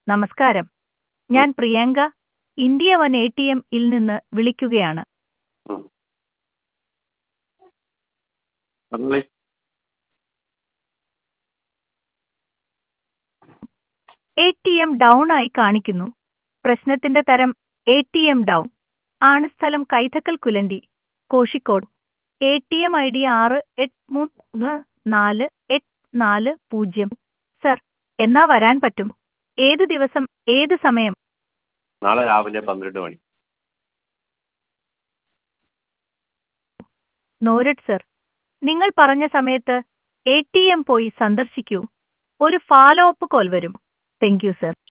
നമസ്കാരം ഞാൻ Priyanka India one A T എമ്മിൽ നിന്ന് വിളിക്കുകയാണ് ഉം. പറഞ്ഞോളി എ ടി എം ഡൗൺ ആയി കാണിക്കുന്നു പ്രശ്നത്തിന്റെ തരം എ ടി എം ഡൗൺ ആണ് സ്ഥലം Kaithakkal Kulandi Kozhikode A T M I D ആറ് എട്ട് മൂന്ന് നാല് എട്ട് നാല് പൂജ്യം സർ എന്നാ വരാൻ പറ്റും ഏത് ദിവസം ഏത് സമയം നാളെ രാവിലെ പന്ത്രണ്ട് മണി നോരഡ് സർ നിങ്ങൾ പറഞ്ഞ സമയത്ത് എ ടി എം പോയി സന്ദർശിക്കൂ ഒരു ഫോളോ അപ്പ് കോൾ വരും താങ്ക് യു സർ